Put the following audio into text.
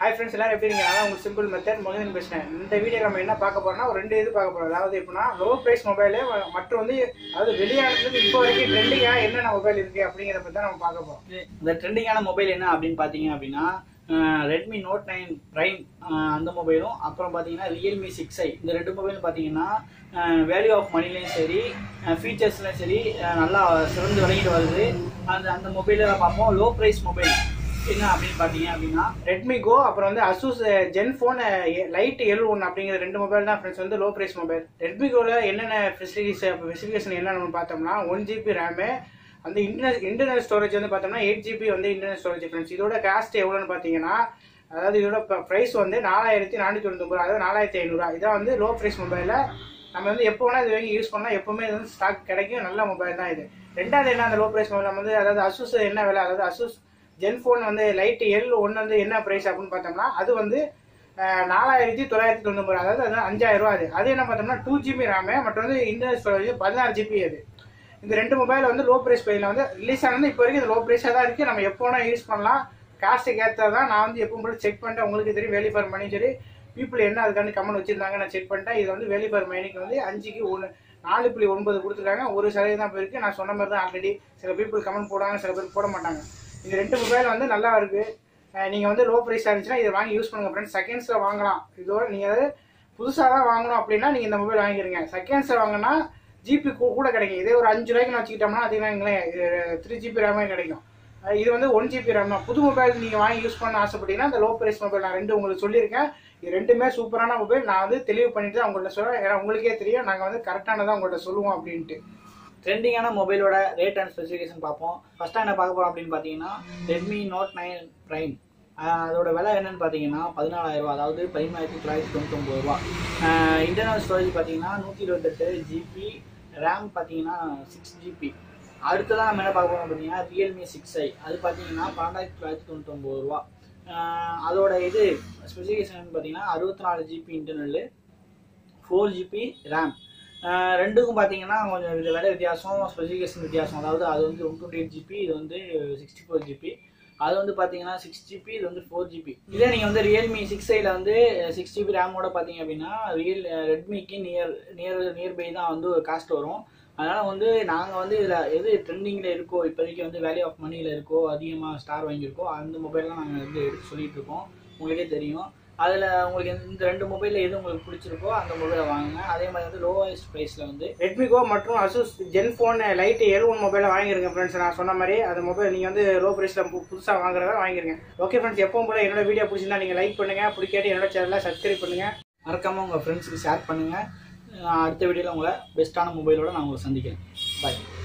hi friends எல்லாரும் எப்படி இருக்கீங்க அதான் உங்களுக்கு சிம்பிள் மெத்தட் மகன் பேசுகிறேன் இந்த வீடியோ நம்ம என்ன பார்க்க போறோம்னா ஒரு ரெண்டு இது பார்க்க போறோம் அதாவது எப்படின்னா லோ ப்ரைஸ் மொபைலு மற்றும் வந்து அதாவது வெளியானதுக்கு இப்போ வரைக்கும் ட்ரெண்டிங்காக என்னென்ன மொபைல் இருக்கு அப்படிங்கிறத பற்றி தான் நம்ம பார்க்க போறோம் இந்த ட்ரெண்டிங்கான மொபைல் என்ன அப்படின்னு பார்த்தீங்க அப்படின்னா ரெட்மி நோட் நைன் ப்ரைம் அந்த மொபைலும் அப்புறம் பார்த்தீங்கன்னா ரியல்மி சிக்ஸ் ஐ இந்த ரெண்டு மொபைலும் பார்த்தீங்கன்னா வேல்யூ ஆஃப் மணிலையும் சரி ஃபீச்சர்ஸ்லையும் சரி அஹ் நல்லா சிறந்து விளங்கிட்டு வருது அந்த அந்த மொபைலில் பார்ப்போம் லோ ப்ரைஸ் மொபைல் என்ன அப்படின்னு பார்த்தீங்க அப்படின்னா ரெட்மி கோ அப்புறம் வந்து Asus Zenfone lite L one அப்படிங்கிற ரெண்டு மொபைல் தான் ஃப்ரெண்ட்ஸ் வந்து லோ ப்ரைஸ் மொபைல் ரெட்மி கோவில் என்னென்ன ஃபெசிலிட்டிஸ் ஸ்பெசிஃபிகேஷன் என்னென்னு பார்த்தோம்னா ஒன் ஜிபி ரேமு அந்த இன்டர்னல் இன்டர்னல் ஸ்டோரேஜ் வந்து பார்த்தோம்னா எயிட் ஜிபி வந்து இன்டர்னல் ஸ்டோரேஜ் ஃப்ரெண்ட்ஸ் இதோட காஸ்ட் எவ்வளோன்னு பார்த்தீங்கன்னா அதாவது இதோட ப்ரைஸ் வந்து நாலாயிரத்தி நானூற்றி தொண்ணூத்தொம்பது ரூபா அதாவது நாலாயிரத்தி ஐநூறுரூவா இதான் வந்து லோ ப்ரைஸ் மொபைலில் நம்ம வந்து எப்போ வேணால் இது வாங்கி யூஸ் பண்ணலாம் எப்போவுமே இது வந்து ஸ்டாக் கிடைக்கும் நல்ல மொபைல் தான் இது ரெண்டாவது என்ன அந்த லோ ப்ரைஸ் மொபைல் நம்ம வந்து அதாவது அசூஸ் என்ன விலை அதாவது அசூஸ் ஜென் ஃபோன் வந்து லைட் எல் ஒன்று வந்து என்ன ப்ரைஸ் அப்படின்னு பார்த்தோம்னா அது வந்து அஹ், நாலாயிரத்தி தொள்ளாயிரத்தி தொண்ணூறு அதாவது அது அஞ்சாயிரம் ரூபா அது அது என்ன பார்த்தோம்னா டூ ஜிபி ரேமு மற்றும் வந்து இன்டர்னல் ஸ்டோரேஜ் பதினாறு ஜிபி அது இந்த ரெண்டு மொபைல் வந்து லோ ப்ரைஸ் பையில் வந்து ரிலீஸ் ஆனது இப்போ வரைக்கும் இது லோ ப்ரைஸாக தான் இருக்குது நம்ம எப்போ வேணால் யூஸ் பண்ணலாம் காஸ்ட்டுக்கு ஏற்றது தான் நான் வந்து எப்பவும் போல செக் பண்ணிட்டேன் உங்களுக்கு தெரியும் வேலி ஃபார் மணி சரி பீப்புள் என்ன அதுக்காண்டி கமெண்ட் வச்சிருந்தாங்க நான் செக் பண்ணிட்டேன் இது வந்து வேலி ஃபார் மணிக்கு வந்து அஞ்சுக்கு ஒன்று நாலு புள்ளி ஒன்பது கொடுத்துருக்காங்க ஒரு சதவீதம் தான் போயிருக்கு நான் சொன்ன மாதிரி தான் ஆல்ரெடி சில பீப்புள் கமெண்ட் போடுவாங்க சில பேர் போட மாட்டாங்க இந்த ரெண்டு மொபைல் வந்து நல்லா இருக்கு அஹ் நீங்க வந்து லோ ப்ரைஸாக இருந்துச்சுன்னா இதை வாங்கி யூஸ் பண்ணுங்க ஃப்ரெண்ட்ஸ் செகண்ட்ஸில் வாங்கலாம் இதோட நீங்க அதாவது புதுசாக தான் வாங்கணும் அப்படின்னா நீங்க இந்த மொபைல் வாங்கிக்கிறீங்க செகண்ட்ஸில் வாங்கினா ஜிபி கூட கிடைக்கும் இதே ஒரு அஞ்சு ரூபாய்க்கு வச்சுக்கிட்டோம்னா அதிகமாக த்ரீ ஜிபி ரேமே கிடைக்கும் அஹ் இது வந்து ஒன் ஜிபி ரேம் தான் புது மொபைல் நீங்கள் வாங்கி யூஸ் பண்ண ஆசைப்பட்டீங்கன்னா இந்த லோ ப்ரைஸ் மொபைல் நான் ரெண்டு உங்களுக்கு சொல்லியிருக்கேன் இது ரெண்டுமே சூப்பரான மொபைல் நான் வந்து தெளிவு பண்ணிட்டு தான் உங்கள்ட்ட சொல்கிறேன் ஏன்னா உங்களுக்கே தெரியும் நாங்கள் வந்து கரெக்டானதான் உங்கள்ட்ட சொல்லுவோம் அப்படின்ட்டு ட்ரெண்டிங்கான மொபைலோட ரேட் அண்ட் ஸ்பெசிஃபிகேஷன் பார்ப்போம் ஃபஸ்ட்டாக என்ன பார்க்க போகிறோம் அப்படின்னு பார்த்தீங்கன்னா ரெட்மி நோட் நைன் ப்ரைம் அதோட விலை என்னன்னு பார்த்தீங்கன்னா பதினாலாயிரம் ரூபா அதாவது பதிமூணாயிரத்தி தொள்ளாயிரத்தி தொண்ணூத்தொம்பது ரூபா இன்டர்னல் ஸ்டோரேஜ் பார்த்தீங்கன்னா நூற்றி இருபத்தெட்டு ஜிபி ரேம் பார்த்தீங்கன்னா சிக்ஸ் ஜிபி அடுத்ததான் நம்ம என்ன பார்க்க போகிறோம் பார்த்தீங்கன்னா ரியல்மி சிக்ஸ் ஐ அது பார்த்தீங்கன்னா பன்னெண்டாயிரத்தி தொள்ளாயிரத்தி தொண்ணூத்தொம்பது ரூபா ஆஹ் அதோட இது ஸ்பெசிஃபிகேஷன் பார்த்தீங்கன்னா அறுபத்தி நாலு ஜிபி இன்டர்னல்லு ஃபோர் ஜிபி ரேம் ரெண்டுக்கும் பார்த்தீங்கன்னா கொஞ்சம் இது விலை வித்தியாசம் ஸ்பெசிஃபிகேஷன் வித்தியாசம் அதாவது அது வந்து ஒன் டுவெண்ட்டி எயிட் ஜிபி இது வந்து சிக்ஸ்டி ஃபோர் ஜிபி அது வந்து பார்த்தீங்கன்னா சிக்ஸ் ஜிபி இது வந்து ஃபோர் ஜிபி இதே நீங்கள் வந்து ரியல்மி சிக்ஸ் ஐயில் வந்து சிக்ஸ் ஜிபி ரேமோட பார்த்தீங்க அப்படின்னா ரியல் ரெட்மிக்கு நியர் நியர் நியர்பை தான் வந்து காஸ்ட் வரும் அதனால் வந்து நாங்கள் வந்து இதில் எது ட்ரெண்டிங்கில் இருக்கோ இப்போதைக்கு வந்து வேல்யூ ஆஃப் மணியில் இருக்கோ அதிகமாக ஸ்டார் வாங்கியிருக்கோ அந்த மொபைல்லாம் நாங்கள் வந்து எடுத்து சொல்லிட்டு இருக்கோம் உங்களுக்கே தெரியும் அதில் உங்களுக்கு எந்த- இந்த ரெண்டு மொபைலில் எது உங்களுக்கு பிடிச்சிருக்கோ அந்த மொபைலை வாங்குங்க அதே மாதிரி வந்து லோவஸ்ட் ப்ரைஸில் வந்து ரெட்மி கோ மற்றும் Asus Zenfone lite L one மொபைலை வாங்கிருங்க ஃப்ரெண்ட்ஸ் நான் சொன்ன மாதிரி அந்த மொபைல் நீங்கள் வந்து லோ ப்ரைஸில் புதுசாக வாங்குறதா வாங்கிருங்க ஓகே ஃப்ரெண்ட்ஸ் எப்பவும் போல என்னோட வீடியோ பிடிச்சிருந்தா நீங்கள் லைக் பண்ணுங்க பிடிக்காட்டி என்னோட சேனலை சப்ஸ்கிரைப் பண்ணுங்க மறக்காமல் உங்கள் ஃப்ரெண்ட்ஸுக்கு ஷேர் பண்ணுங்கள் அடுத்த வீடியோவில் உங்களை பெஸ்ட்டான மொபைலோட நான் உங்களை சந்திக்கிறேன் பாய்